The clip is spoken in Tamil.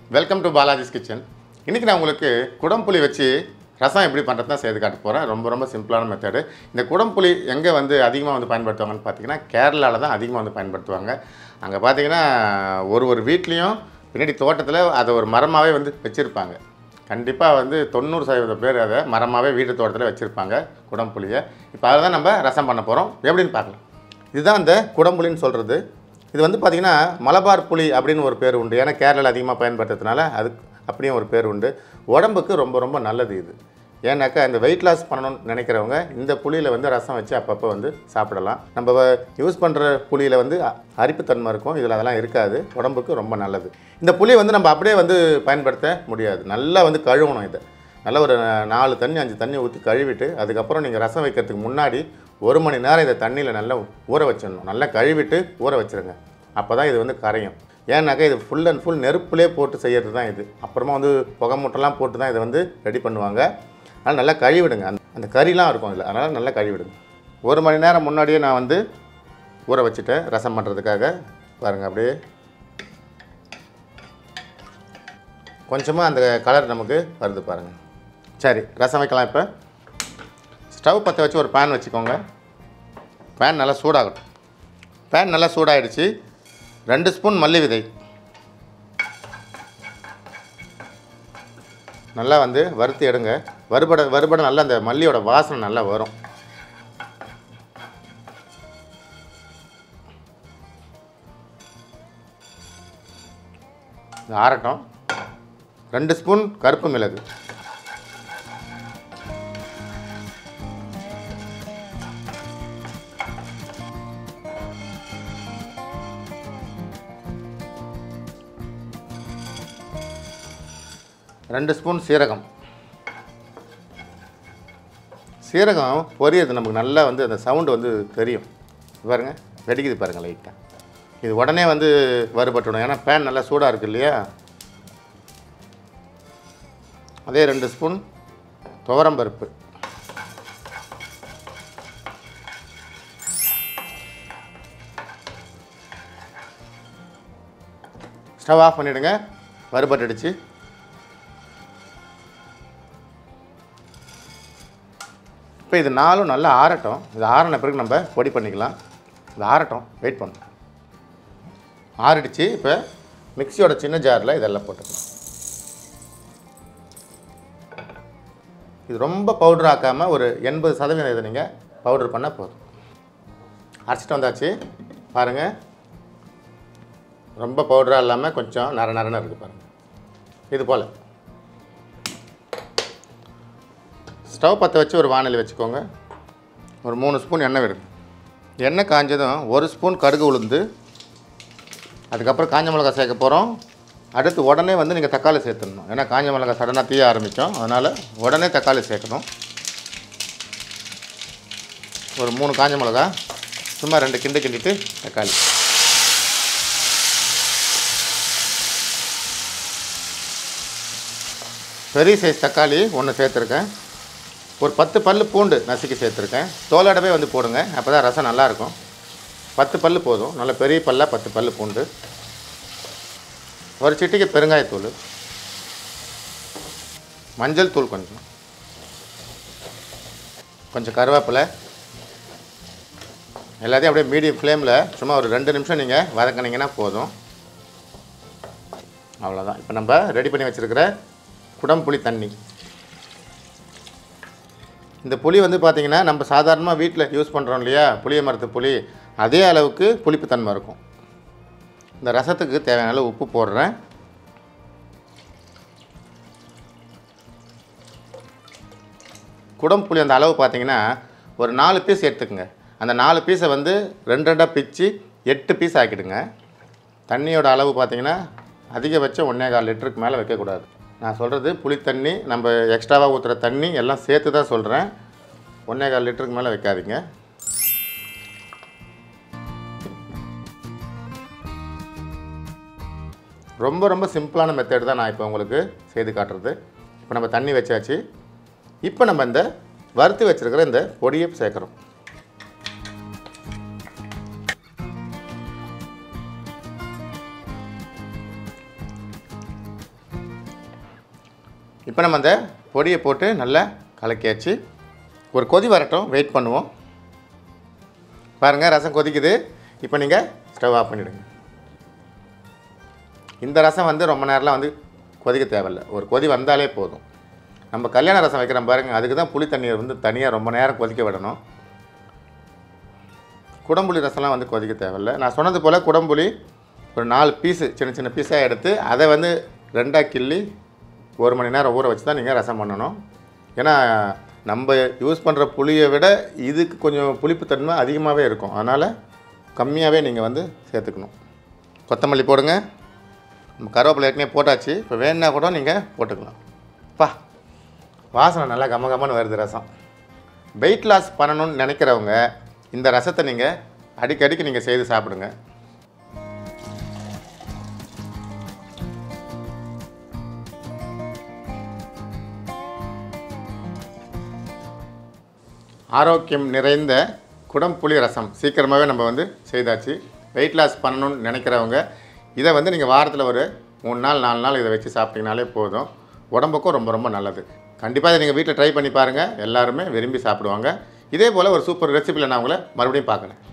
வெல்கம் டு பாலாஜிஸ் கிச்சன் இன்றைக்கி நான் உங்களுக்கு குடம்புளி வச்சு ரசம் எப்படி பண்ணுறது தான் செய்து காட்ட போகிறேன் ரொம்ப ரொம்ப சிம்பிளான மெத்தடு இந்த குடம்புளி எங்கே வந்து அதிகமாக வந்து பயன்படுத்துவாங்கன்னு பார்த்தீங்கன்னா கேரளாவில் தான் அதிகமாக வந்து பயன்படுத்துவாங்க அங்கே பார்த்தீங்கன்னா ஒரு ஒரு வீட்லேயும் பின்னாடி தோட்டத்தில் அதை ஒரு மரமாகவே வந்து வச்சுருப்பாங்க கண்டிப்பாக வந்து தொண்ணூறு சதவீத பேர் அதை மரமாகவே வீட்டு தோட்டத்தில் வச்சுருப்பாங்க குடம்புளியை இப்போ அதை தான் நம்ம ரசம் பண்ண போகிறோம் எப்படின்னு பார்க்கலாம் இதுதான் இந்த குடம்புளின்னு சொல்கிறது இது வந்து பார்த்திங்கன்னா மலபார் புளி அப்படின்னு ஒரு பேர் உண்டு ஏன்னா கேரளாவில் அதிகமாக பயன்படுத்துறதுனால அது அப்படியும் ஒரு பேர் உண்டு உடம்புக்கு ரொம்ப ரொம்ப நல்லது இது ஏன்னாக்கா இந்த வெயிட் லாஸ் பண்ணணும்னு நினைக்கிறவங்க இந்த புளியில் வந்து ரசம் வச்சு அப்பப்போ வந்து சாப்பிடலாம் நம்ம யூஸ் பண்ணுற புளியில் வந்து அ- அரிப்புத்தன்மை இருக்கும் இதில் அதெல்லாம் இருக்காது உடம்புக்கு ரொம்ப நல்லது இந்த புளியை வந்து நம்ம அப்படியே வந்து பயன்படுத்த முடியாது நல்லா வந்து கழுவணும் இதை நல்லா ஒரு நாலு தண்ணி அஞ்சு தண்ணி ஊற்றி கழுவிட்டு அதுக்கப்புறம் நீங்கள் ரசம் வைக்கிறதுக்கு முன்னாடி ஒரு மணி நேரம் இதை தண்ணியில் நல்லா ஊற வச்சிடணும் நல்லா கழுவிட்டு ஊற வச்சிருங்க அப்போ தான் இது வந்து கரையும் ஏன்னாக்கா இது ஃபுல் அண்ட் ஃபுல் நெருப்புலே போட்டு செய்கிறது தான் இது அப்புறமா வந்து புகை மூட்டைலாம் போட்டு தான் இதை வந்து ரெடி பண்ணுவாங்க அதனால் நல்லா கழுவிடுங்க அந்த அந்த கறிலாம் இருக்கும் இதில் அதனால் நல்லா கழுவிடுங்க ஒரு மணி நேரம் முன்னாடியே நான் வந்து ஊற வச்சுட்டேன் ரசம் பண்ணுறதுக்காக பாருங்கள் அப்படியே கொஞ்சமாக அந்த கலர் நமக்கு வருது பாருங்கள் சரி ரசம் வைக்கலாம் இப்போ ஸ்டவ் பற்ற வச்சு ஒரு பேன் வச்சுக்கோங்க பேன் நல்லா சூடாகட்டும் பேன் நல்லா சூடாயிடுச்சு ரெண்டு ஸ்பூன் மல்லி விதை நல்லா வந்து வறுத்து எடுங்க வறுபட வறுபட நல்லா அந்த மல்லியோட வாசனை நல்லா வரும் இது ஆறட்டும் ரெண்டு ஸ்பூன் கருப்பு மிளகு ரெண்டு ஸ்பூன் சீரகம் சீரகம் பொரியது நமக்கு நல்லா வந்து அந்த சவுண்டு வந்து தெரியும் பாருங்க வெடிக்குது பாருங்கள் லைட்டாக இது உடனே வந்து வறுபட்டுடும் ஏன்னா பேன் நல்லா சூடாக இருக்கு இல்லையா அதே ரெண்டு ஸ்பூன் துவரம்பருப்பு ஸ்டவ் ஆஃப் பண்ணிவிடுங்க வறுபட்டுடுச்சு இப்போ இது நாலும் நல்லா ஆறட்டும் இது ஆறின பிறகு நம்ம பொடி பண்ணிக்கலாம் இது ஆறட்டும் வெயிட் பண்ணும் ஆறிடுச்சு இப்போ மிக்சியோட சின்ன ஜாரில் இதெல்லாம் போட்டுக்கலாம் இது ரொம்ப பவுடர் ஆக்காமல் ஒரு எண்பது சதவீதம் இதை நீங்கள் பவுடர் பண்ணால் போதும் அரைச்சிட்டு வந்தாச்சு பாருங்கள் ரொம்ப பவுடராக இல்லாமல் கொஞ்சம் நர நரன்னு இருக்குது பாருங்கள் இது போல் ஸ்டவ் பற்ற வச்சு ஒரு வானொலி வச்சுக்கோங்க ஒரு மூணு ஸ்பூன் எண்ணெய் விடுங்க எண்ணெய் காஞ்சதும் ஒரு ஸ்பூன் கடுகு உளுந்து அதுக்கப்புறம் காஞ்ச மிளகா சேர்க்க போகிறோம் அடுத்து உடனே வந்து நீங்கள் தக்காளி சேர்த்துடணும் ஏன்னா காஞ்ச மிளகா சடனாக தீய ஆரம்பிக்கும் அதனால் உடனே தக்காளி சேர்க்கணும் ஒரு மூணு காஞ்ச மிளகா சும்மா ரெண்டு கிண்டு கிண்டிட்டு தக்காளி பெரிய சைஸ் தக்காளி ஒன்று சேர்த்துருக்கேன் ஒரு பத்து பல்லு பூண்டு நசுக்கி சேர்த்துருக்கேன் தோலோடவே வந்து போடுங்க அப்போ தான் ரசம் நல்லாயிருக்கும் பத்து பல்லு போதும் நல்ல பெரிய பல்லாக பத்து பல்லு பூண்டு ஒரு சிட்டிக்கு பெருங்காயத்தூள் மஞ்சள் தூள் கொஞ்சம் கொஞ்சம் கருவேப்பிலை எல்லாத்தையும் அப்படியே மீடியம் ஃப்ளேமில் சும்மா ஒரு ரெண்டு நிமிஷம் நீங்கள் வதக்குனீங்கன்னா போதும் அவ்வளோதான் இப்போ நம்ம ரெடி பண்ணி வச்சுருக்கிற குடம்புளி தண்ணி இந்த புளி வந்து பார்த்திங்கன்னா நம்ம சாதாரணமாக வீட்டில் யூஸ் பண்ணுறோம் இல்லையா புளிய மரத்து புளி அதே அளவுக்கு புளிப்புத்தன்மை இருக்கும் இந்த ரசத்துக்கு தேவையான அளவு உப்பு போடுறேன் குடம்புளி அந்த அளவு பார்த்தீங்கன்னா ஒரு நாலு பீஸ் எடுத்துக்கங்க அந்த நாலு பீஸை வந்து ரெண்டு ரெண்டாக பிச்சு எட்டு பீஸ் ஆக்கிடுங்க தண்ணியோட அளவு பார்த்தீங்கன்னா அதிகபட்சம் ஒன்றே கால் லிட்டருக்கு மேலே வைக்கக்கூடாது நான் சொல்கிறது புளி தண்ணி நம்ம எக்ஸ்ட்ராவாக ஊற்றுற தண்ணி எல்லாம் சேர்த்து தான் சொல்கிறேன் ஒன்றே கால் லிட்டருக்கு மேலே வைக்காதீங்க ரொம்ப ரொம்ப சிம்பிளான மெத்தட் தான் நான் இப்போ உங்களுக்கு செய்து காட்டுறது இப்போ நம்ம தண்ணி வச்சாச்சு இப்போ நம்ம இந்த வறுத்து வச்சிருக்கிற இந்த பொடியை சேர்க்குறோம் இப்போ நம்ம அந்த பொடியை போட்டு நல்லா கலக்கியாச்சு ஒரு கொதி வரட்டும் வெயிட் பண்ணுவோம் பாருங்கள் ரசம் கொதிக்குது இப்போ நீங்கள் ஸ்டவ் ஆஃப் பண்ணிவிடுங்க இந்த ரசம் வந்து ரொம்ப நேரம்லாம் வந்து கொதிக்க தேவையில்ல ஒரு கொதி வந்தாலே போதும் நம்ம கல்யாண ரசம் வைக்கிறோம் பாருங்கள் அதுக்கு தான் புளி தண்ணியை வந்து தனியாக ரொம்ப நேரம் கொதிக்க விடணும் குடம்புளி ரசம்லாம் வந்து கொதிக்க தேவையில்ல நான் சொன்னது போல் குடம்புளி ஒரு நாலு பீஸு சின்ன சின்ன பீஸாக எடுத்து அதை வந்து ரெண்டாக கிள்ளி ஒரு மணி நேரம் ஊற வச்சு தான் நீங்கள் ரசம் பண்ணணும் ஏன்னா நம்ம யூஸ் பண்ணுற புளியை விட இதுக்கு கொஞ்சம் புளிப்புத்தன்மை அதிகமாகவே இருக்கும் அதனால் கம்மியாகவே நீங்கள் வந்து சேர்த்துக்கணும் கொத்தமல்லி போடுங்க நம்ம கருவேப்பிலை ஏற்கனவே போட்டாச்சு இப்போ வேணுன்னா கூட நீங்கள் போட்டுக்கலாம் பா வாசனை நல்லா கம கமன்னு வருது ரசம் வெயிட் லாஸ் பண்ணணும்னு நினைக்கிறவங்க இந்த ரசத்தை நீங்கள் அடிக்கடிக்கு நீங்கள் செய்து சாப்பிடுங்க ஆரோக்கியம் நிறைந்த குடம்புளி ரசம் சீக்கிரமாகவே நம்ம வந்து செய்தாச்சு வெயிட் லாஸ் பண்ணணும்னு நினைக்கிறவங்க இதை வந்து நீங்கள் வாரத்தில் ஒரு மூணு நாள் நாலு நாள் இதை வச்சு சாப்பிட்டீங்கனாலே போதும் உடம்புக்கும் ரொம்ப ரொம்ப நல்லது கண்டிப்பாக இதை நீங்கள் வீட்டில் ட்ரை பண்ணி பாருங்கள் எல்லாருமே விரும்பி சாப்பிடுவாங்க இதே போல் ஒரு சூப்பர் ரெசிபியில் நான் உங்களை மறுபடியும் பார்க்குறேன்